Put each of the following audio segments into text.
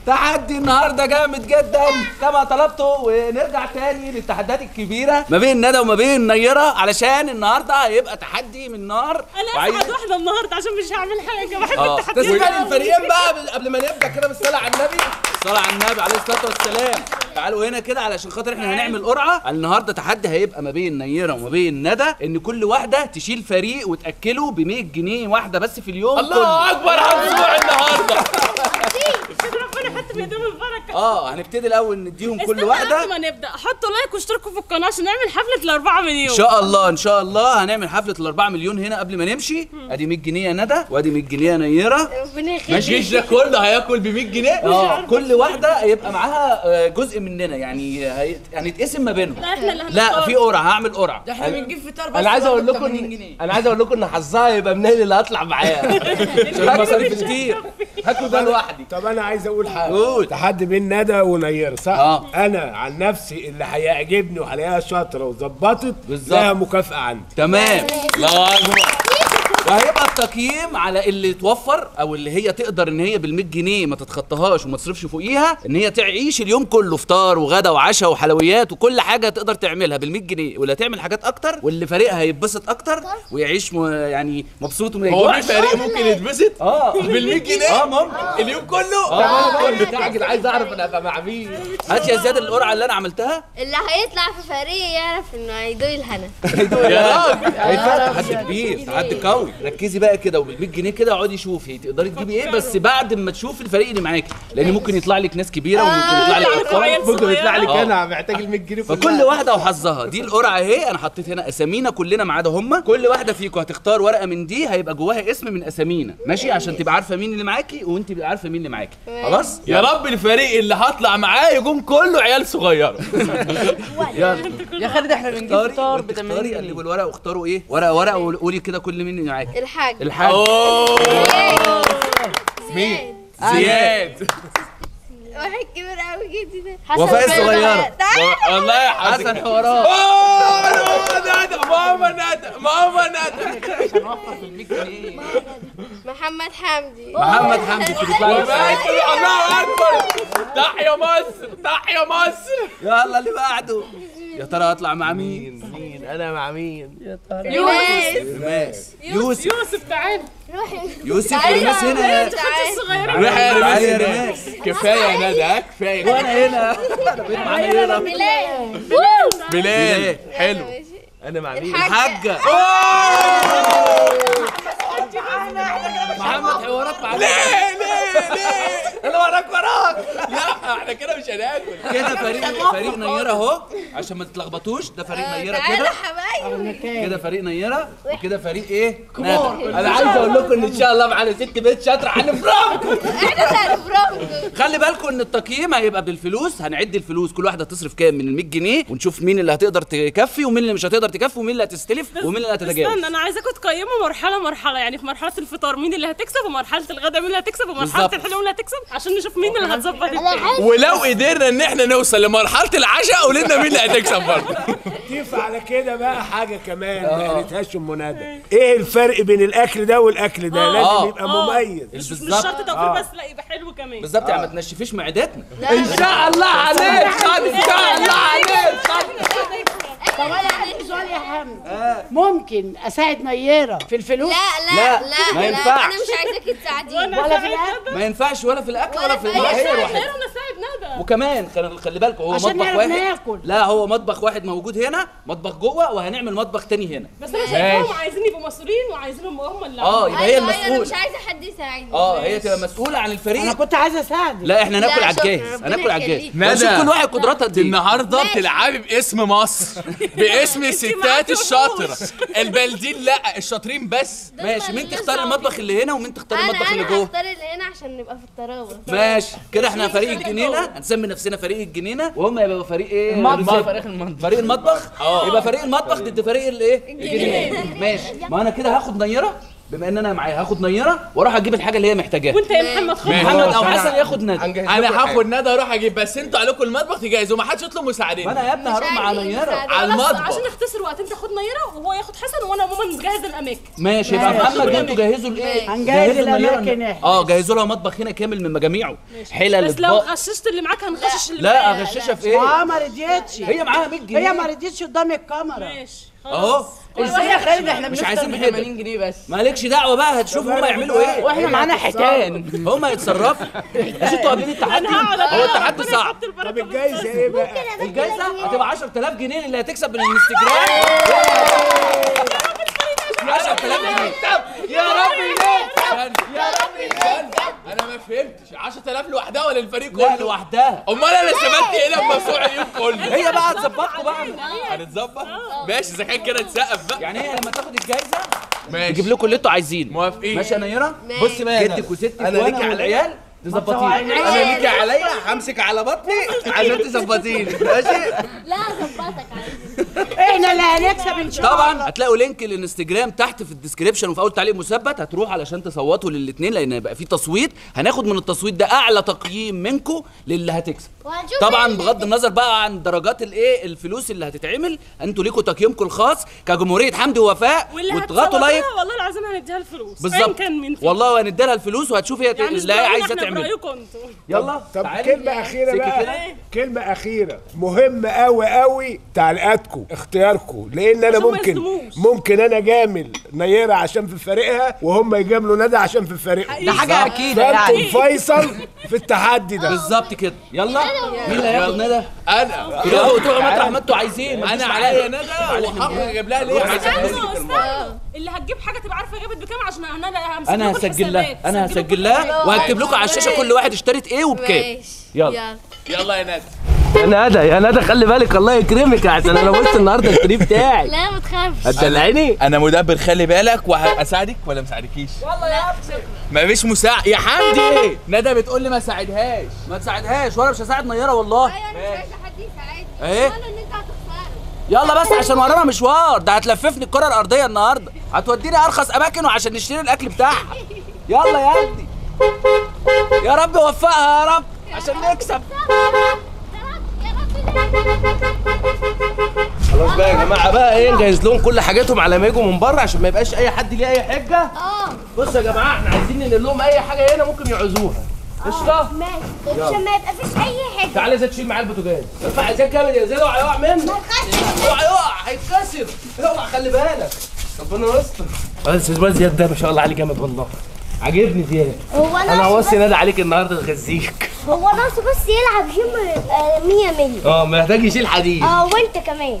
تحدي النهارده جامد جدا كما طلبته ونرجع تاني للتحديات الكبيره ما بين ندى وما بين نيره علشان النهارده هيبقى تحدي من نار انا وعايز- اسعد واحده النهارده عشان مش هعمل حاجه بحب اه التحديات تسمع أوي. الفريقين بقى قبل ما نبدا كده بالصلاه على النبي الصلاه على النبي عليه الصلاه والسلام تعالوا هنا كده علشان خاطر احنا هنعمل قرعه النهارده تحدي هيبقى ما بين نيره وما بين ندى ان كل واحده تشيل فريق وتاكله ب 100 جنيه واحده بس في اليوم كله. الله اكبر على الاسبوع النهارده كده ربنا يحط في ايديهم البركه اه هنبتدي الاول نديهم كل استنى واحده قبل ما نبدا حطوا لايك واشتركوا في القناه عشان نعمل حفله الأربعة مليون ان شاء الله ان شاء الله هنعمل حفله الأربعة مليون هنا قبل ما نمشي ادي 100 جنيه يا ندى وادي 100 جنيه يا نيره ربنا يخليك الجيش ده كله هياكل ب 100 جنيه اه كل واحده يبقى معاها آه، جزء مننا يعني هي- هنتقسم ما بينهم لا احنا اللي لا هنختار. في قرعه هعمل قرعه احنا بنجيب فطار بس انا عايز اقول برضه لكم 80 إن- جنيه انا عايز اقول لكم ان حظها هيبقى منال اللي هطلع معاها عشان المصاريف كتير هاكل ده لوحدي طب انا عايز اقول حاجه قول. تحدي بين ندى ونيره صح آه. انا عن نفسي اللي هيعجبني وهلاقيها شاطره وظبطت بالظبط. لها مكافاه عندي تمام الله اكبر وهيبقى التقييم على اللي توفر او اللي هي تقدر ان هي بال 100 جنيه ما تتخطاهاش وما تصرفش فوقيها ان هي تعيش اليوم كله فطار وغدا وعشاء وحلويات وكل حاجه تقدر تعملها بال 100 جنيه ولا تعمل حاجات اكتر واللي فريقها هيتبسط اكتر ويعيش م... يعني مبسوط وما هو في يجوعش فريق ممكن يتبسط اه بال 100 جنيه اه ممكن اليوم كله طب انا بقى مستعجل عايز اعرف انا ابقى مع مين هات يا زياد القرعه اللي انا عملتها اللي هيطلع في فريق يعرف انه هيدوق الهنا يا راجل هيبقى تحدي كبير تحدي قوي ركزي بقى كده وبال 100 جنيه كده اقعدي شوفي تقدري تجيبي ايه بس بعد ما تشوفي الفريق اللي معاكي لان ممكن يطلع لك ناس كبيره وممكن يطلع لك اطفال عيال ممكن يطلع لك آه. انا محتاج ال 100 جنيه كلها. فكل واحده وحظها دي القرعه اهي انا حطيت هنا اسامينا كلنا ما عدا هم كل واحده فيكم هتختار ورقه من دي هيبقى جواها اسم من اسامينا ماشي عشان تبقى عارفه مين اللي معاكي وانت تبقى عارفه مين اللي معاكي خلاص يا رب الفريق اللي هطلع معاه يكون كله عيال صغيره يلا يا خالد احنا بنجيب اختاري فطار وانت ب 80 اختاري جنيه قلبوا الورق واختاروا ايه ورقه ورقه وقولي كده كل مين اللي معاكي الحاج الحاج اوه مين زياد واحد كبير قوي كده وفاء الصغيره والله يا حسن حسن حوارات اوه ندى ماما ندى ماما ندى محمد حمدي محمد حمدي تطلع لي وبقيت الله اكبر تحيا مصر تحيا مصر يلا اللي بعده يا ترى هطلع مع مين مين مين انا مع مين يونس رماس يوسف يوسف تعال يوسف ورماس هنا يا الصغيره روح يا تعالي يا رماس رماس كفايه يا ندى ها؟ كفايه وانا هنا انا بقيت مع نيره بلال بلال حلو انا مع مين الحاجه محمد حوارات مع ليه ليه ليه انا وراك وراك لا احنا كده مش هناكل كده فريق فريق نيره اهو عشان ما تتلخبطوش ده فريق نيره تعالى كده حبايبي كده فريق نيره وكده فريق ايه ندى انا عايز اقول لكم ان ان شاء الله معانا ست بنت شاطره هنفرمكم احنا اللي هنفرمكم خلي بالكم ان التقييم هيبقى بالفلوس هنعد الفلوس كل واحده تصرف كام من ال 100 جنيه ونشوف مين اللي هتقدر تكفي ومين اللي مش هتقدر تكفي ومين اللي هتستلف ومين اللي هتتجاوز استنى انا عايزاكم تقيموا مرحله مرحله يعني في مرحله الفطار مين اللي هتكسب ومرحله الغداء مين اللي هتكسب ومرحله بالظبط. الحلو مين اللي هتكسب عشان نشوف مين اللي هتظبط التاني ولو قدرنا ان احنا نوصل لمرحله العشاء قول لنا مين اللي هتكسب برضه ضيف على كده بقى حاجه كمان ما قالتهاش ام ندى ايه الفرق بين الاكل ده والاكل ده آه. لازم يبقى آه. مميز مش مش بالظبط شرط توفير بس لا يبقى حلو كمان بالظبط يعني ما تنشفيش معدتنا ان شاء الله عليك خالد ان شاء الله عليك طب انا عندي سؤال يا حمد ممكن اساعد نيره في الفلوس لا لا، لا لا ما لا ينفعش. انا مش عايزاكي تساعديني ولا في الاكل ما ينفعش ولا في الاكل ولا ولا في في لا أي هي شيء. لوحدها غير نساعد ندى وكمان خلي خلي بالكم هو عشان مطبخ نعرف واحد ناكل. لا هو مطبخ واحد موجود هنا مطبخ جوه وهنعمل مطبخ تاني هنا بس انا شايفاهم عايزين يبقوا مسؤولين وعايزينهم هم اللي اه يبقى هي ايوه ايوه انا المسؤول مش عايزه حد يساعدني اه هي تبقى مسؤوله عن انا الفريق كنت عايزه اساعدك لا احنا لا، ناكل على شكرا، الجاهز ربنا هناكل على الجاهز يخليك. ونشوف ندى. كل واحد قدراتها قد ايه النهارده ماشي. بتلعبي باسم مصر باسم الستات معاكي الشاطره البلدين لا الشاطرين بس ماشي مين تختار المطبخ اللي هنا ومين تختار انا المطبخ اللي انا جوه هختار اللي هنا عشان نبقى في الطراوه ماشي كده احنا فريق الجنينه هنسمي نفسنا فريق الجنينه وهم يبقى فريق ايه المطبخ. رزق. فريق المطبخ. فريق المطبخ يبقى فريق المطبخ ضد فريق الايه الجنينه ماشي ما انا كده هاخد نيره بما ان انا معايا هاخد نيره واروح اجيب الحاجه اللي هي محتاجاها وانت يا محمد خد ماشي. محمد او خلاص، أنا- حسن ياخد ندى هنجهز انا لكم هاخد حاجة. ندى اروح اجيب بس انتوا عليكم المطبخ تجهزوا ما حدش يطلب مساعدين ما انا يا ابني هروح مع عايزين نيره مساعدة. على خلاص، المطبخ. عشان نختصر وقت انت خد نيره وهو ياخد حسن وانا عموما مجهز الاماكن ماشي يبقى ماشي. محمد انتوا جهزوا الايه هنجهز جهزوا النيرة. الأماكن إحنا. اه جهزوا لها مطبخ هنا كامل من مجاميعه حلل بس لو اطباق غششت اللي معاك هنغشش اللي لا معايا. اغششها في ايه اه ما رضيتش هي معاها 100 جنيه هي ما رضيتش قدام الكاميرا ماشي اهو ازاي يا خالد احنا مش بنفطر عايزين ب حاجة. 80 جنيه بس مالكش دعوه بقى هتشوف هما يعملوا ايه واحنا معانا حيتان هما يتصرفوا مش انتوا قابلين التحدي انا هقعد هو التحدي ربنا صعب يحط البركة طب في الجايزه ايه بقى؟ الجايزه هتبقى 10000 جنيه اللي هتكسب من الانستجرام 10000 جنيه يا رب ينام يا رب ينام انا ما فهمتش 10000 لوحدها ولا الفريق لا كله لوحدها امال انا استفدت ايه لما بسوق اليوم كله هي بقى هتظبطكم بقى هنتظبط ماشي اذا كان كده نسقف بقى يعني هي لما تاخد الجايزه ماشي تجيب لكم اللي انتوا عايزينه موافقين ماشي يا نيره ماشي. بصي بقى جدك وستك أنا وانا ليكي على- والعيال تظبطيه انا ليكي عليا همسك على بطني عشان تظبطيني ماشي لا هظبطك عادي احنا اللي هنكسب ان شاء الله طبعا هتلاقوا لينك الانستجرام تحت في الديسكريبشن وفي اول تعليق مثبت هتروح علشان تصوتوا للاثنين لان هيبقى في تصويت هناخد من التصويت ده اعلى تقييم منكم للي هتكسب وهنشوف طبعا اللي بغض النظر بقى عن درجات الايه الفلوس اللي هتتعمل انتوا ليكوا تقييمكم الخاص كجمهوريه حمدي ووفاء واللي وتضغطوا لايك هتصوتها والله العظيم هنديها الفلوس بالظبط أيا كان مين فينا. والله وهندي لها الفلوس وهتشوف هي يعني مش اللي هي برأينا عايزه احنا تعمل برأيكم انتوا يلا طب تعالي. كلمة أخيرة سكي بقى كده. كلمة أخيرة مهمة أوي أوي تعليقاتكم اختياركم لأن أنا عشان ما ممكن يصدموش. ممكن أنا جامل نيرة عشان في فريقها وهم يجاملوا ندى عشان في فريقهم ده حاجه اكيده فأنتم يعني فيصل في التحدي ده بالظبط كده يلا مين اللي هياخد ندى انا تروحوا تروحوا مطرح ما انتوا عايزين انا عليا ندى وحقق اجيب لها ليه عشان استنوا استنوا اللي هتجيب حاجه تبقى عارفه جابت بكام عشان انا همسك انا لكم هسجل لها الحسابات. انا سجلوا هسجل كل لها حاجة. وهكتب لكم على الشاشه كل واحد اشترت ايه وبكام ماشي يلا. يلا يا ندى يا ندى يا ندى خلي بالك الله يكرمك عشان انا بص النهارده الفريق بتاعي لا ما تخافش هتدلعيني انا مدبر خلي بالك وهساعدك ولا ما اساعدكيش يلا يا ابني مفيش مساعد يا حمدي ندى بتقول لي ما ساعدهاش ما تساعدهاش وانا مش هساعد نيره والله ايوه انا مش عايزه حد يساعدني ايه؟ انا ان انت هتخسر يلا بس عشان ورانا مشوار ده هتلففني الكره الارضيه النهارده هتوديني ارخص اماكن وعشان نشتري الاكل بتاعها يلا يا ابني يا رب وفقها يا رب عشان نكسب خلاص بقى يا جماعه بقى ايه نجهز لهم كل حاجاتهم على ما يجوا من بره عشان ما يبقاش اي حد ليه اي حجه اه بصوا يا جماعه احنا عايزين ننقل لهم اي حاجه هنا ممكن يعوزوها قشطه ماشي عشان ما يبقى فيش اي حاجه تعالى زي تشيل معايا البوتاجاز ارفع ازاي كامل يا زياد اوعى يقع منك اوعى يقع هيتكسر اوعى خلي بالك ربنا يستر بس الواد زياد ده ما شاء الله عليه جامد والله عاجبني زياد هو انا ناقص هوصي نادي عليك النهارده تغذيك هو ناقص بس يلعب جيم ويبقى 100 100 اه محتاج يشيل حديد اه وانت كمان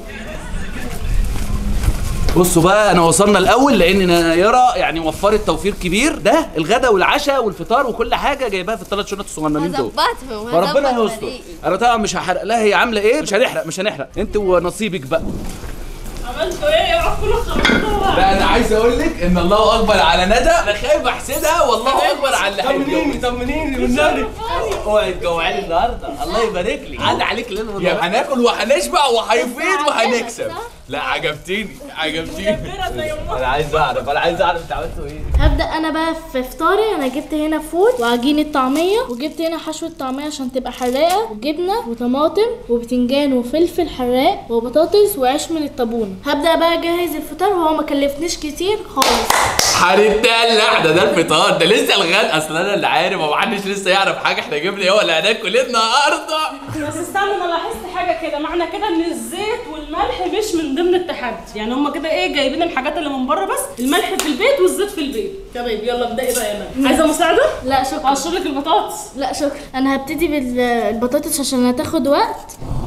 بصوا بقى انا وصلنا الاول لان نيره يعني وفرت توفير كبير ده الغدا والعشاء والفطار وكل حاجه جايباها في الثلاث شنط الصغننين دول هظبطهم فربنا هظبط يستر فريقي. انا طبعا مش هحرق لها هي عامله ايه مش هنحرق مش هنحرق انت ونصيبك بقى عملتوا ايه يا كله خلصتوها لا انا عايز اقول لك ان الله اكبر على ندى انا خايف احسدها والله اكبر على اللي هيتجوز طمنيني والنبي اوعي تجوعيني النهارده الله يبارك لي عدى عليك ليل يا ونهار هناكل وهنشبع وهيفيض وهنكسب لا عجبتيني عجبتيني كبيرة زي امها انا عايز اعرف انا عايز اعرف انت عملتوا ايه هبدأ أنا بقى في فطاري أنا جبت هنا فول وعجينة طعمية وجبت هنا حشوة طعمية عشان تبقى حراقة وجبنة وطماطم وبتنجان وفلفل حراق وبطاطس وعيش من الطابونة هبدأ بقى أجهز الفطار وهو ما كلفنيش كتير خالص هنتدلع ده ده الفطار ده لسه الغد اصل انا اللي عارف ومحدش لسه يعرف حاجه احنا جبنا ايه ولا هناكل ايه النهارده بس استنى انا لاحظت حاجه كده معنى كده ان الزيت والملح مش من ضمن التحدي يعني هم كده ايه جايبين الحاجات اللي من بره بس الملح في البيت والزيت في البيت تمام يلا ابدأي بقى يا مان عايزه مساعده لا شكرا اقشر لك البطاطس لا شكرا أنا هبتدي بالبطاطس عشان هتاخد وقت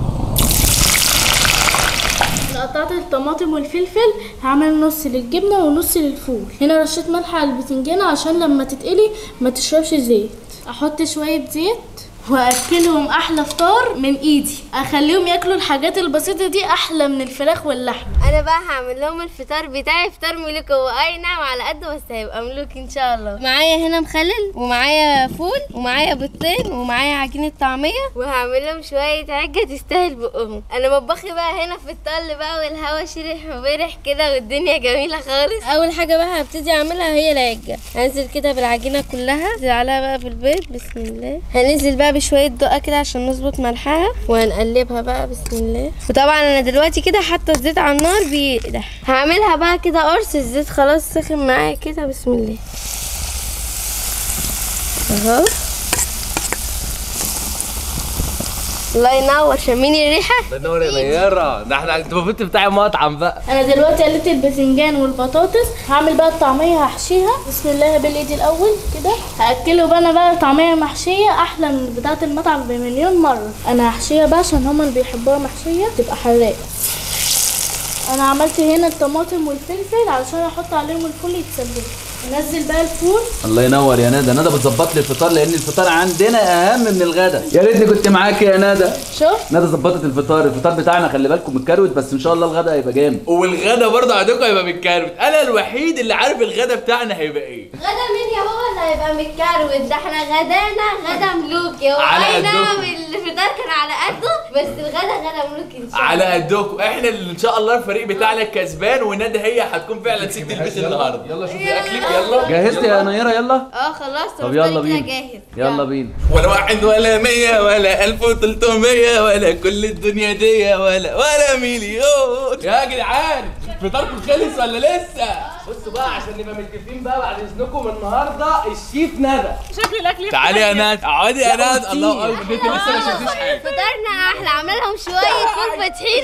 أنا قطعت الطماطم والفلفل هعمل نص للجبنة ونص للفول هنا رشيت ملح على البتنجانة عشان لما تتقلي ما تشربش زيت احط شوية زيت واكلهم احلى فطار من ايدي اخليهم ياكلوا الحاجات البسيطه دي احلى من الفراخ واللحم انا بقى هعمل لهم الفطار بتاعي فطار ملوك هو اي نعم على قده بس هيبقى ملوك ان شاء الله معايا هنا مخلل ومعايا فول ومعايا بيضتين ومعايا عجينه طعميه وهعمل لهم شويه عجه تستاهل بقهم انا مطبخي بقى هنا في الطل بقى والهوا شرح وبرح كده والدنيا جميله خالص اول حاجه بقى هبتدي اعملها هي العجه هنزل كده بالعجينه كلها انزل عليها بقى بالبيض بسم الله هننزل بقى بشويه دقه كده عشان نظبط ملحها وهنقلبها بقى بسم الله وطبعا انا دلوقتي كده حاطه الزيت على النار بيقدح هعملها بقى كده قرص الزيت خلاص سخن معايا كده بسم الله اهو الله ينور شميني الريحه نور يا نيره ده احنا انت المفروض تفتحي مطعم بقى انا دلوقتي قلت الباذنجان والبطاطس هعمل بقى الطعميه هحشيها بسم الله بالايد الاول كده هاكله بقى انا بقى طعميه محشيه احلى من بتاعه المطعم بمليون مره انا هحشيها بقى عشان هما اللي بيحبوها محشيه تبقى حراقه انا عملت هنا الطماطم والفلفل علشان احط عليهم الفول يتسبكوا انزل بقى الفول الله ينور يا ندى ندى بتظبط لي الفطار لان الفطار عندنا اهم من الغدا يا ريتني كنت معاك يا ندى شوف ندى ظبطت الفطار الفطار بتاعنا خلي بالكم متكروت بس ان شاء الله الغدا هيبقى جامد والغدا برضه عندكم هيبقى بالكاروت انا الوحيد اللي عارف الغدا بتاعنا هيبقى ايه غدا مين يا بابا اللي هيبقى متكروت ده احنا غدانا غدا ملوكي هو على اي نعم قدكم. الفطار كان على قده بس الغدا غدا ملوكي ان شاء الله على قدكم احنا اللي ان شاء الله الفريق بتاعنا كسبان وندى هي هتكون فعلا ست البيت النهارده يلا شوفي اكلك يلا جهزت يا نيره يلا اه خلاص طب الفطار يلا كده بينا جاهز يلا بينا ولا واحد ولا مية ولا ألف وتلتمية ولا كل الدنيا دي ولا ولا مليون يا جدعان فطاركم خلص ولا لسه؟ بصوا بقى عشان نبقى متفقين بقى بعد اذنكم النهارده الشيف ندى شكلي الاكل تعالي يا ناد اقعدي يا ناد الله اكبر انت لسه ما شفتيش حاجه فطارنا احلى عامله لهم شويه فول فاتحين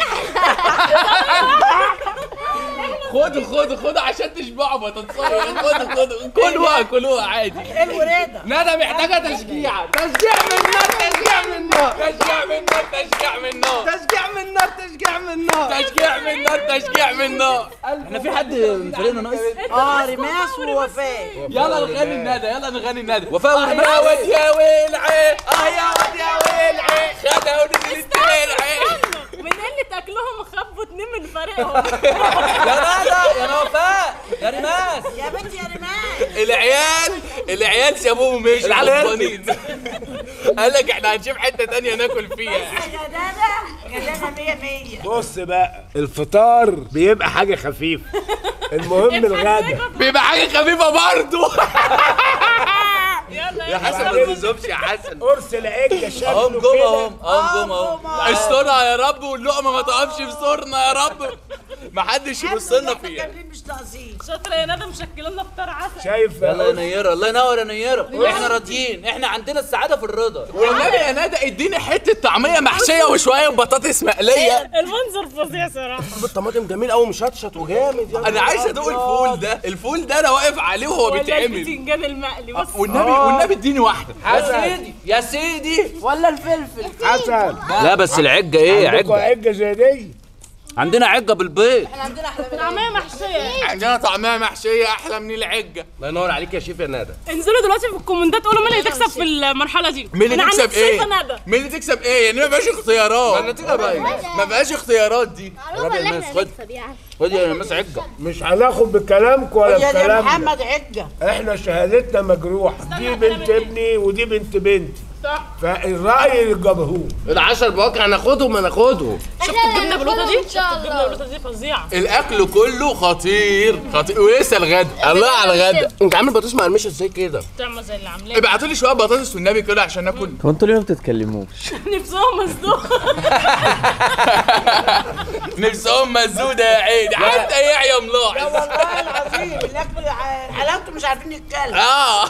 خدوا خدوا خدوا عشان تشبعوا بطاطسايه خدوا خدوا كلوها كلوها عادي ندى محتاجه تشجيع تشجيع من نار تشجيع من نار تشجيع من نار تشجيع من نار تشجيع من نار تشجيع من نار تشجيع من نار تشجيع من نار احنا في حد من فريقنا ناقص اه رماس ووفاء يلا نغني الندى يلا نغني الندى وفاء اه يا ورماس واد يا ويلعي اه يا واد يا ويلعي خدها ونزلت تلعي من قله اكلهم خبوا اتنين من فريقهم يا ندى يا وفاء يا رماس يا بنتي يا رماس العيال العيال سابوهم ومشوا العيال غضبانين. قال لك احنا هنشوف حته تانية ناكل فيها غدانا غدانا مية مية بص بقى الفطار بيبقى حاجه خفيفه المهم الغدا بيبقى حاجه خفيفه برضه يلا يا حسن ما تنزفش يا حسن قرص العجه اهم شكله جم كده اهم اهم جم اهم استرها يا رب واللقمه ما تقفش في زورنا يا رب ما حدش يبص لنا فيها كاملين مش ناقصين شاطره يا ندى مشكله لنا فطار عسل شايف يلا يا نيره الله ينور يا نيره احنا راضيين احنا عندنا السعاده في الرضا والنبي يا ندى اديني حته طعميه محشيه وشويه بطاطس مقليه المنظر فظيع صراحه الطماطم جميل قوي مشطشط وجامد يا انا عايز ادوق الفول ده الفول ده انا واقف عليه وهو ولا بيتعمل البتنجان المقلي بص والنبي والنبي اديني واحده يا سيدي يا سيدي ولا الفلفل حسن لا بس العجه ايه عندكم عجه عجه زي دي عندنا عجه بالبيض احنا عندنا احلى من طعميه محشيه عندنا طعميه محشيه احلى من العجه الله ينور عليك يا شيف يا ندى انزلوا دلوقتي في الكومنتات قولوا مين اللي تكسب في المرحله دي مين اللي أنا عن تكسب نفسي ايه؟ شايفة ندى مين اللي تكسب ايه؟ يعني ما بقاش اختيارات النتيجه باينه ما بقاش اختيارات دي معروفه ان الناس احنا خد. نكسب يعني خد يا رماس عجه مش هناخد بكلامكم ولا يا بكلامنا محمد عجة احنا شهادتنا مجروحه دي بنت ابني ودي بنت بنتي فالراي اللي جابهوه العشر بواقع هناخدهم هناخدهم شفت الجبنه بالقطه دي ان شاء الجبنه الله بالقطه دي فظيعه الاكل كله خطير خطير ولسه الغدا الله على الغدا انت عامل بطاطس مقرمشه ازاي كده تعمل زي اللي عاملاه ابعتوا لي شويه بطاطس والنبي كده عشان ناكل هو انتوا ليه ما بتتكلموش؟ نفسهم مسدوق نفسهم مزوده يا عيني حتى يحيى ملاحظ والله العظيم الاكل حلاوته مش عارفين نتكلم اه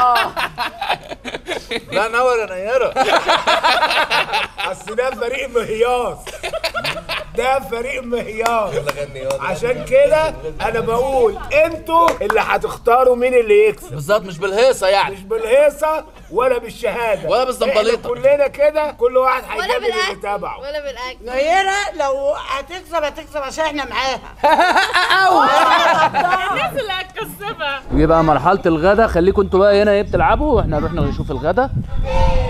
لا نور يا نيره اصل ده فريق مهياص ده فريق مهياص عشان كده انا بقول انتوا اللي هتختاروا مين اللي يكسب بالظبط مش بالهيصه يعني مش بالهيصه ولا بالشهاده ولا بالزنبليطة. إحنا كلنا كده كل واحد ولا هيجيب اللي بالاكل تبعه ولا بالاكل نيرة لو هتكسب هتكسب عشان احنا معاها الناس اللي هتكسبها يبقى مرحله الغدا خليكم انتوا بقى هنا ايه بتلعبوا واحنا نروح نشوف الغدا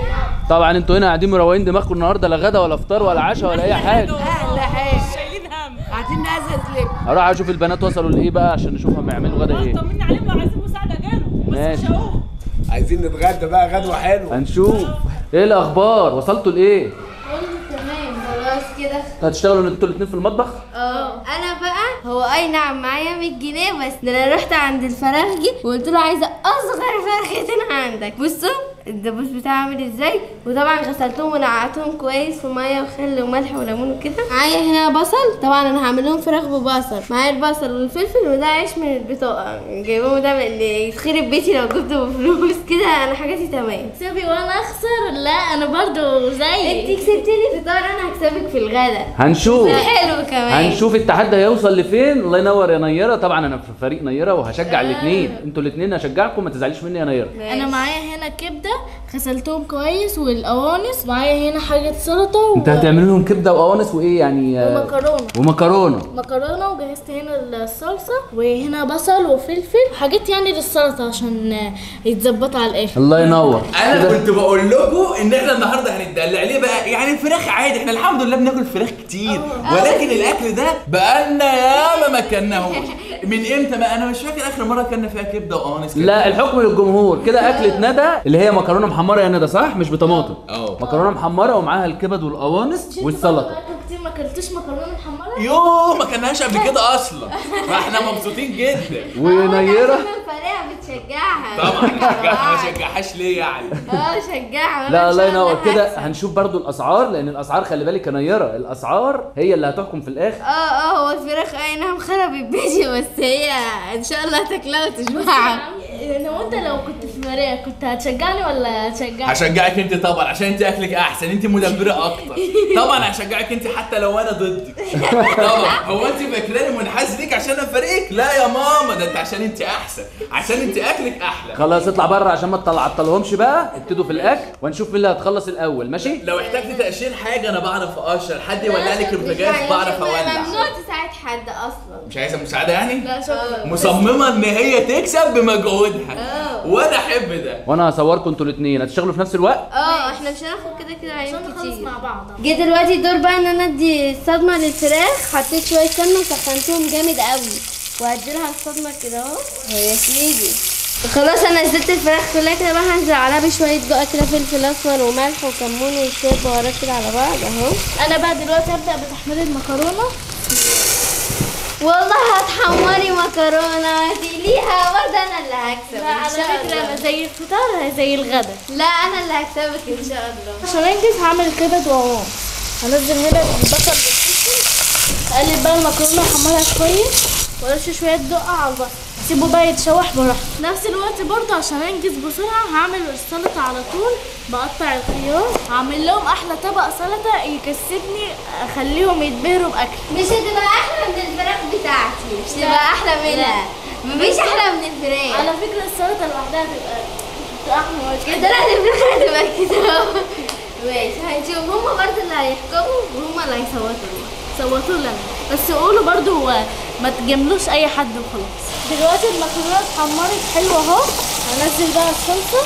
طبعا انتوا هنا قاعدين مروقين دماغكم النهارده لا غدا ولا فطار ولا عشاء ولا اي حاجه لا حاجه شايلين هم عايزين نازل لب هروح اشوف البنات وصلوا لايه بقى عشان نشوفهم يعملوا غدا ايه طمنا عليهم لو عايزين مساعده جالوا بس ماشي. مش هقوم عايزين نتغدى بقى غدوه حلوه هنشوف ايه الاخبار وصلتوا لايه كله تمام خلاص كده هتشتغلوا انتوا الاثنين في المطبخ اه انا بقى هو اي نعم معايا 100 جنيه بس ده انا رحت عند الفراخجي وقلت له عايزه اصغر فرختين عندك بصوا الدبوس بتاعي عامل ازاي وطبعا غسلتهم ونقعتهم كويس في ميه وخل وملح وليمون وكده معايا هنا بصل طبعا انا هعمل لهم فراخ ببصل معايا البصل والفلفل وده عيش من البطاقه جايبهم ده من اللي يتخرب بيتي لو جبته بفلوس كده انا حاجاتي تمام سيبي وانا اخسر لا انا برضو انت زي كسبتني فطار انا هكسبك في الغدا هنشوف ده حلو كمان هنشوف التحدي هيوصل لفين الله ينور يا نيره طبعا انا في فريق نيره وهشجع الاثنين انتوا الاثنين هشجعكم ما تزعليش مني يا نيره انا معايا هنا كبده غسلتهم كويس والقوانص معايا هنا حاجه سلطه و... انت هتعمل لهم كبده وقوانص وايه يعني آه، ومكرونه ومكرونه مكرونه وجهزت هنا الصلصه وهنا بصل وفلفل حاجات يعني للسلطه عشان يتظبطوا على الاخر الله ينور انا كده. كنت بقول لكم ان احنا النهارده هنتدلع ليه بقى يعني الفراخ عادي احنا الحمد لله بناكل فراخ كتير ولكن الاكل ده بقالنا ياما ما كلناهوش من امتى بقى انا مش فاكر اخر مره كلنا فيها كبده وقوانص كده. لا الحكم للجمهور كده اكله ندى اللي هي مكرونه محمره يا ندى صح مش بطماطم اه مكرونه محمره ومعاها الكبد والقوانص والسلطه بقالكم كتير ما اكلتوش مكرونه محمره يوه ما كناش قبل كده اصلا فاحنا مبسوطين جدا ونيره فريقة بتشجعها طبعا ما شجعهاش ليه يعني اه شجعها لا وأنا إن الله شاء ينور كده هكسب. هنشوف برضو الاسعار لان الاسعار خلي بالك يا نيره الاسعار هي اللي هتحكم في الاخر اه اه هو الفراخ اي نعم خربت بيتي بس هي ان شاء الله هتاكلها وتشبعها لو انت لو كنت في فريق كنت هتشجعني ولا هتشجعني هشجعك انت طبعا عشان انت اكلك احسن انت مدبره اكتر طبعا هشجعك انت حتى لو انا ضدك طبعا هو انت فاكراني منحاز ليك عشان انا فريقك لا يا ماما ده انت عشان انت احسن عشان انت اكلك احلى خلاص اطلع بره عشان ما تطلعطلهمش بقى ابتدوا في الاكل وهنشوف مين اللي هتخلص الاول ماشي لو احتجت تقشير حاجه انا بعرف اقشر حد يولع لك البوتاجاز بعرف اولع ممنوع تساعد حد اصلا مش عايزه مساعده يعني لا شكرا مصممه ان هي تكسب بمجهودها اه وانا احب ده وانا هصوركم انتوا الاثنين هتشتغلوا في نفس الوقت اه احنا مش هناخد كده كده عيون عشان نخلص كتير مع بعض جه دلوقتي الدور بقى ان انا ادي الصدمه للفراخ حطيت شويه سمنه وسخنتهم جامد قوي وهديلها الصدمه كده اهو هي سيدي خلاص انا نزلت الفراخ كلها كده بقى هنزل عليها بشويه بقى كده فلفل اصفر وملح وكمون وشويه بهارات كده على بعض اهو انا بقى دلوقتي هبدا بتحمير المكرونه والله هتحمري مكرونه تقليها برضه انا اللي هكسب لا ان على شاء فكره الله انا زي الفطار زي الغدا لا انا اللي هكسبك ان شاء الله عشان انجز هعمل كبد وقوام هنزل هنا البصل والفلفل اقلب بقى المكرونه احمرها كويس وارش شويه دقه على البصل سيبه بقى يتشوح براحته نفس الوقت برضه عشان انجز بسرعه هعمل السلطه على طول بقطع الخيار هعمل لهم احلى طبق سلطه يكسبني اخليهم يتبهروا باكل مش هتبقى احلى من الفراخ بتاعتي مش هتبقى احلى منها مفيش احلى من الفراخ على فكره السلطه لوحدها تبقى تبقى احلى كده كده لا الفراخ هتبقى كده ماشي هنشوف هما برضه اللي هيحكموا وهما اللي هيصوتوا صوتوا لنا بس قولوا برضو ما تجاملوش اي حد وخلاص دلوقتي المكرونه اتحمرت حلوه اهو هنزل بقى الصلصه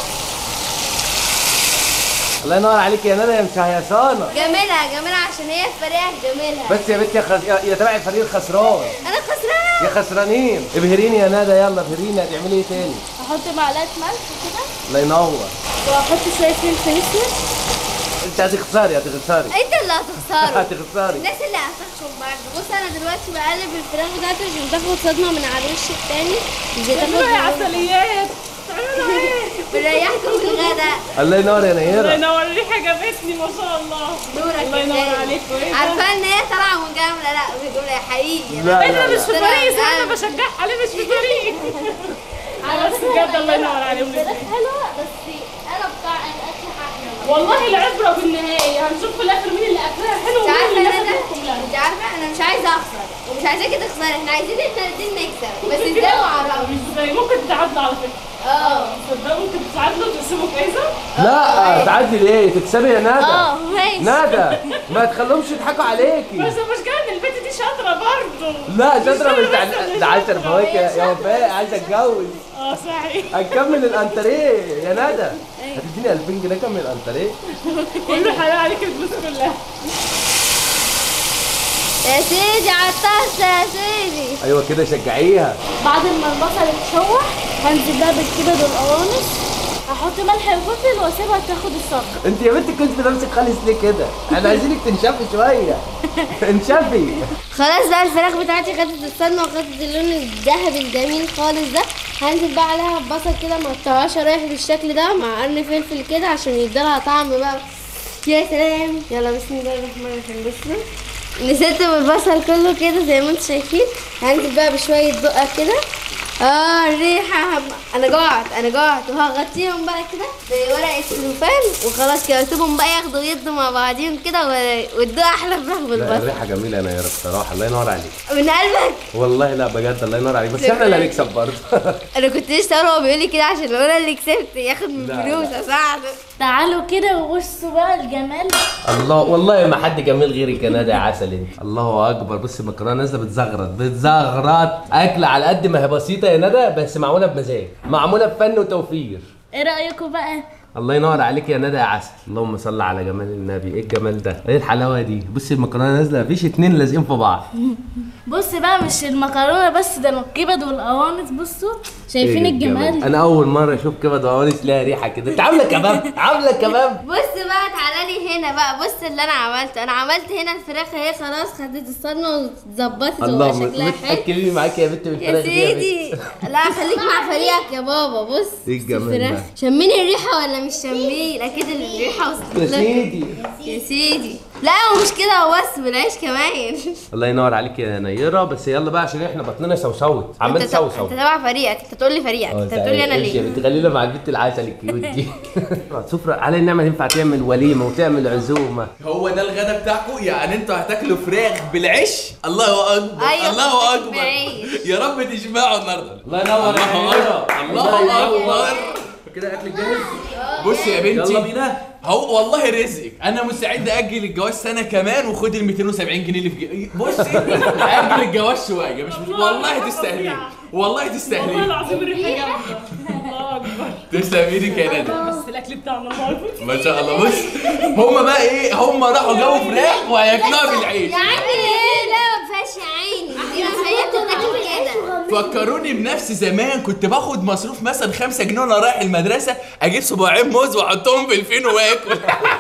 الله ينور عليك يا ندى يا مشهيصانه جميلها جميلها عشان هي الفراخ جميلها بس يا بنت يا, خس... يا- يا تبع الفريق الخسران انا خسرانه يا خسرانين ابهريني يا ندى يلا ابهريني هتعملي ايه تاني هحط معلقه ملح كده الله ينور وهحط شويه فلفل اسود انت هتخسري هتخسري انت اللي هتخسروا هتخسري الناس اللي هتحكم برضه بص انا دلوقتي بقلب الفراخ بتاعتي عشان تاخد صدمه من على الوش التاني مش تعملوا ايه يا بتاخد عسليات تعملوا ايه بنريحكم في الغداء الله ينور يا الله نيره ينور الريحه جابتني ما شاء الله دورك الله يا ينور زين. عليك وايه ده؟ عارفه ان هي طالعه مجامله لا بجمله حقيقي لا ايه ده لا مش في لا فريق لا. انا بشجعها ليه مش في فريق بس بجد الله ينور عليهم الفراخ حلوه بس انا بتاع الاكل احلى والله العبره بالنهايه هنشوف في الاخر مين اللي اكلها حلو انت ومين عارفه اللي ان نفسه انا يحكم لها انت عارفه انا مش عايزه اخسر مش عايزاكي تخسري احنا عايزين احنا الاتنين نكسب بس ازاي معرفش مش زي ممكن تتعادلوا على فكره اه تصدقوا ممكن تتعادلوا وتقسموا جايزه لا تعدي ليه تكسبي يا ندى اه ماشي ندى ما تخليهمش يضحكوا عليكي بس المشكله ان البنت دي شاطره برضه لا شاطره مش بس تع- ده 10 فواكه يا وفاء عايزه اتجوز اه صحيح هنكمل الانتريه يا ندى هتديني 2000 جنيه كمل الانتريه كله حلال عليك الفلوس كلها يا سيدي على الطاسه يا سيدي ايوه كده شجعيها بعد ما البصل يتشوح هنزل بقى بالكبد والقوانص هحط ملح وفلفل واسيبها تاخد الصبغه انت يا بنتي كنت نفسك خالص ليه كده احنا عايزينك تنشفي شويه انشفي خلاص بقى الفراخ بتاعتي خدت الصدمه وخدت اللون الذهبي الجميل خالص ده هنزل بقى عليها ببصل كده مقطعاه شرايح بالشكل ده مع قرن فلفل كده عشان يديلها طعم بقى يا سلام يلا بسم الله الرحمن الرحيم بصوا نسيت البصل كله كده زي ما انتم شايفين هنزل بقى بشويه دقه كده اه الريحه هم... انا جوعت انا جوعت وهغطيهم بقى كده بورق السلوفان وخلاص كده اسيبهم بقى ياخدوا ويدوا مع بعضيهم كده و- وادوها احلى فراخ لا بالبصل الريحه جميله يا نيره بصراحه الله ينور عليك من قلبك والله لا بجد الله ينور عليك بس احنا اللي هنكسب برضه انا كنت لسه اقول هو بيقول لي كده عشان لو انا اللي كسبت ياخد من لا، فلوس اساعده تعالوا كده وبصوا بقى الجمال الله والله ما حد جميل غيرك يا ندى يا عسل انت الله اكبر بص المكرونه نازله بتزغرط بتزغرط اكل على قد ما هي بسيطه يا ندى بس معموله بمزاج معموله بفن وتوفير ايه رايكم بقى الله ينور عليك يا ندى يا عسل اللهم صل على جمال النبي ايه الجمال ده ايه الحلاوه دي بصي المكرونه نازله مفيش اتنين لازقين في بعض بص بقى مش المكرونه بس ده الكبد والقوانص بصوا شايفين إيه الجمال انا اول مره اشوف كبد وقوانص ليها ريحه كده انت عامله كباب عامله كباب بص بقى تعالى لي هنا بقى بص اللي انا عملته انا عملت هنا الفراخ اهي خلاص خدت الصدمه واتظبطت الله وبقى شكلها حلو متاكلين معاكي يا بنت يا بالفراخ دي يا بنت. سيدي لا خليك مع فريقك يا بابا بص إيه الجمال الفراخ. ده؟ شميني الريحه ولا مش شمين اكيد الريحه وصلت يا لك سيدي يا سيدي لا ومش كده وبس بالعيش كمان الله ينور عليك يا نيره بس يلا بقى عشان احنا بطننا سوسوت عمال انت سوسو انت تبع فريقك انت تقول لي فريقك انت بتقول لي انا امشي يا ليه بنت خلينا مع البنت العسل الكيوت دي سفرة على النعمة تنفع تعمل وليمة وتعمل عزومة هو ده الغدا بتاعكم يعني انتوا هتاكلوا فراخ بالعيش الله اكبر أيوة، الله فراخ اكبر بالعيش. يا رب تشبعوا النهارده الله ينور الله اكبر الله اكبر كده اكل جاهز بص يا بنتي يلا بينا هو والله رزقك انا مستعد اجل الجواز سنه كمان وخد ال 270 جنيه اللي في جيبي بصي اجل الجواز شويه مش, مش والله تستاهلين والله والله تستاهلين العظيم الريحه جامده الله اكبر تسلم ايدك يا ندى بس الاكل بتاعنا الله اكبر ما شاء الله بص هم بقى ايه هم راحوا جابوا فراخ وهياكلوها بالعيش يا عيني ايه لا ما فيهاش يا عيني دي ما هي بتتاكل كده فكروني بنفسي زمان كنت باخد مصروف مثلا 5 جنيه وانا رايح المدرسه اجيب صباعين موز واحطهم في الفين واكل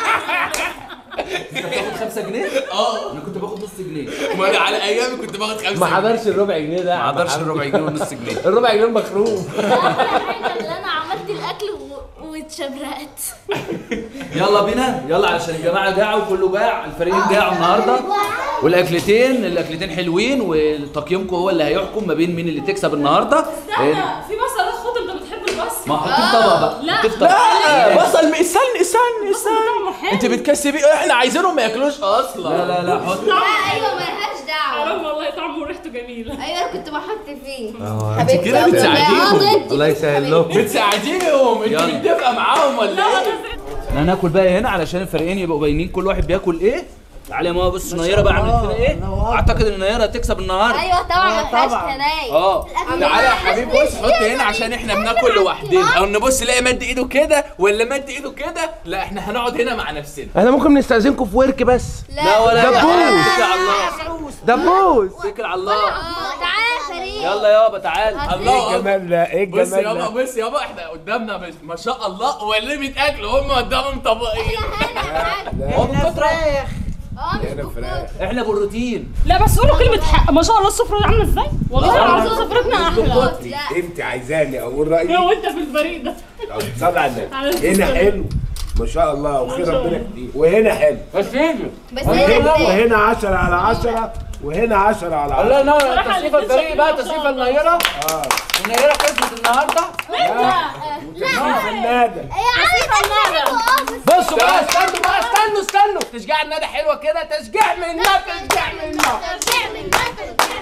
انت بتاخد 5 جنيه؟ اه انا كنت باخد نص جنيه ما انا على ايامي كنت باخد 5 ما جنيه حضرش الربع جنيه ده ما حضرش الربع جنيه والنص جنيه الربع جنيه مخروم اللي انا عملت الاكل و- واتشبرقت يلا بينا يلا عشان الجماعه جاعوا كله جاع الفريقين جاعوا النهارده والاكلتين الاكلتين حلوين وتقييمكم هو اللي هيحكم ما بين مين اللي تكسب النهارده استنى في بصلات خد انت بتحب البصل ما حطيت طبق بقى لا. حطيت طبق لا بصل استنى استنى طعمه استنى حلو. انت بتكسبي احنا عايزينهم ما ياكلوش اصلا لا لا لا حط لا ايوه ملهاش دعوه حرام والله طعمه وريحته جميله ايوه أنا كنت بحط فيه انت كده بتساعديهم الله يسهل لكم بتساعديهم انت يلا. متفقه معاهم ولا ايه؟ احنا هناكل بقى هنا علشان الفريقين يبقوا باينين كل واحد بياكل ايه تعالى يا ماما بص نيره بقى عملت لنا ايه اعتقد ان نيره هتكسب النهارده ايوه طبعا ما فيهاش كلام اه تعالى يا حبيبي بص حط هنا عشان احنا بناكل لوحدنا او نبص نلاقي مد ايده كده ولا مد ايده كده لا احنا هنقعد هنا مع نفسنا احنا ممكن نستأذنكم في ورك بس لا ولا دبوس. اتكل على الله دبوس اتكل على الله تعالى يا فريق يلا يابا تعال الله اكبر الجمال ده ايه بص الجمال يابا ده بص يابا احنا قدامنا بس ما شاء الله ولا بيتاكلوا هم قدامهم طبقين هو من كتر اه مش بكتر احنا بروتين لا بس قولوا كلمه حق ما شاء الله السفره دي عامله ازاي والله العظيم سفرتنا احلى لا انت عايزاني اقول رايي لو انت في الفريق ده صل على النبي هنا حلو ما شاء الله وخير ربنا كتير وهنا حلو بس وهنا هي وهنا 10 على 10 وهنا 10 على 10 الله ينور تصريف الفريق بقى تصريف النيرة اه النيرة كسبت النهارده تصريف النادى هي عارفه النار بصوا بقى استنوا بقى استنوا استنوا تشجيع النادي حلوه كده تشجيع من النادي تشجيع من النادي تعمل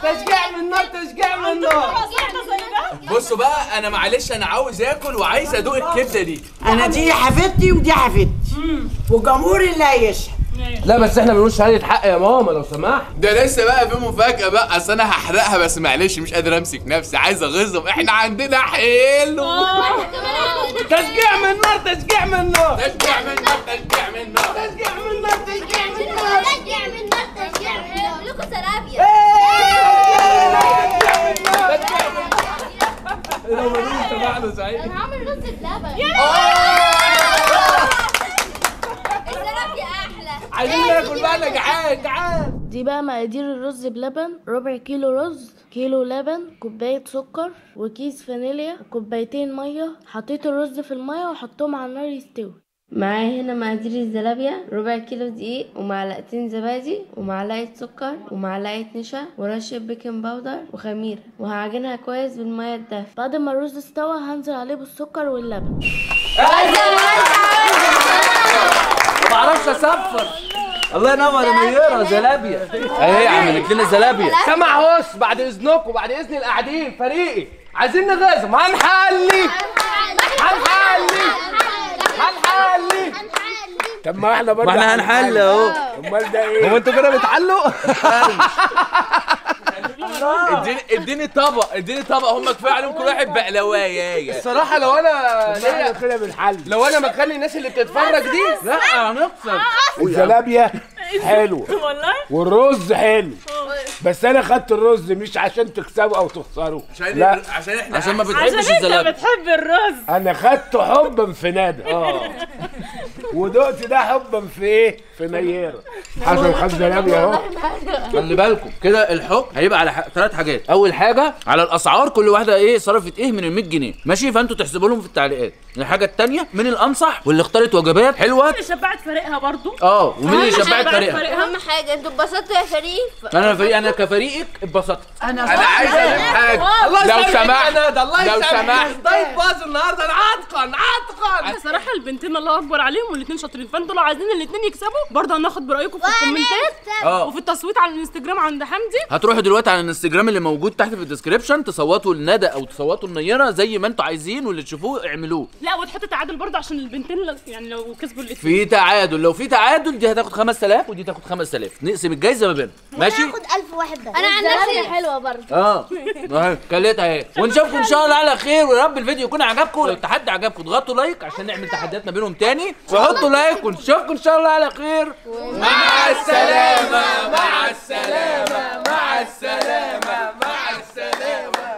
تشجيع من النار تشجيع من النار بصوا بقى انا معلش انا عاوز اكل وعايز ادوق الكبده دي انا دي حفيدتي ودي حفيدتي وجمهوري اللي هيشهد لا بس احنا بنقول شهاده حق يا ماما لو سمحت ده لسه بقى في مفاجأة بقى اصل انا هحرقها بس معلش مش قادر امسك نفسي عايز اغيظهم احنا عندنا حلو تشجيع من النار تشجيع من النار تشجيع من النار تشجيع من النار تشجيع من النار تشجيع من النار تشجيع من النار تشجيع من النار لكم سرابيا لو ما نقولش تبعنا سعيد انا هعمل رز بلبن السرابيا احلى عايزين ناكل بقى انا جعان جعان دي بقى مقادير الرز بلبن ربع كيلو رز كيلو لبن كوباية سكر وكيس فانيليا وكوبايتين مية حطيت الرز في المية وحطهم على النار يستوي معايا هنا مقادير الزلابيا ربع كيلو دقيق ومعلقتين زبادي ومعلقة سكر ومعلقة نشا ورشة بيكنج باودر وخميرة وهعجنها كويس بالمية الدافية بعد ما الرز استوى هنزل عليه بالسكر واللبن ما بعرفش اصفر الله ينور يا نيره زلابيا اهي عملت لنا زلابيا سمع هوس بعد اذنكم بعد اذن القاعدين فريقي عايزين نغازم هنحلي هنحلي هنحلي طب ما احنا برضه ما احنا هنحل اهو امال ده ايه؟ هو انتوا كده بتحلوا اديني اديني طبق اديني طبق هم كفايه عليهم كل واحد بقلوايه الصراحه لو انا احنا ليا كده بنحل لو انا مكان الناس اللي بتتفرج دي لا هنخسر الزلابيا حلوه والله والرز حلو بس انا خدت الرز مش عشان تكسبوا او تخسروا عشان لا عشان احنا عشان ما عشان بتحبش انت الزلابيا بتحب الرز انا خدت حبا في ندى اه ودقت ده حبا في ايه؟ في نيره حسن خد زلابيا اهو خلي بالكم كده الحكم هيبقى على ح... ثلاث حاجات اول حاجه على الاسعار كل واحده ايه صرفت ايه من ال 100 جنيه ماشي فانتوا تحسبوا لهم في التعليقات الحاجه الثانيه من الانصح واللي اختارت وجبات حلوه اللي شبعت فريقها برضو اه ومين اللي شبعت شبعت فريقها فريقها اهم حاجه انتوا اتبسطتوا يا فريق انا فريق انا كفريقك اتبسطت انا عايز اقول حاجه الله لو يسامحك سمحت يا ندى الله لو يسامحك سمحت. ضيف باظ النهارده انا عتقن عتقن بصراحه البنتين الله اكبر عليهم والاثنين شاطرين فانتوا لو عايزين الاثنين يكسبوا برضه هناخد برايكم في الكومنتات اه وفي التصويت على الانستجرام عند حمدي هتروحوا دلوقتي على الانستجرام اللي موجود تحت في الديسكربشن تصوتوا لندى او تصوتوا لنيره زي ما انتوا عايزين واللي تشوفوه اعملوه لا وتحط تعادل برضه عشان البنتين لو- يعني لو كسبوا الاثنين في تعادل لو في تعادل دي هتاخد 5000 ودي تاخد 5000 نقسم الجايزه ما بينهم ماشي ألف واحد بس انا عن نفسي حلوه برضه اه اهي كلتها اهي ونشوفكم ان شاء الله على خير ويا رب الفيديو يكون عجبكم لو التحدي عجبكم اضغطوا لايك عشان نعمل تحديات ما بينهم تاني وحطوا لايك ونشوفكم ان شاء الله على خير مع السلامه مع السلامه مع السلامه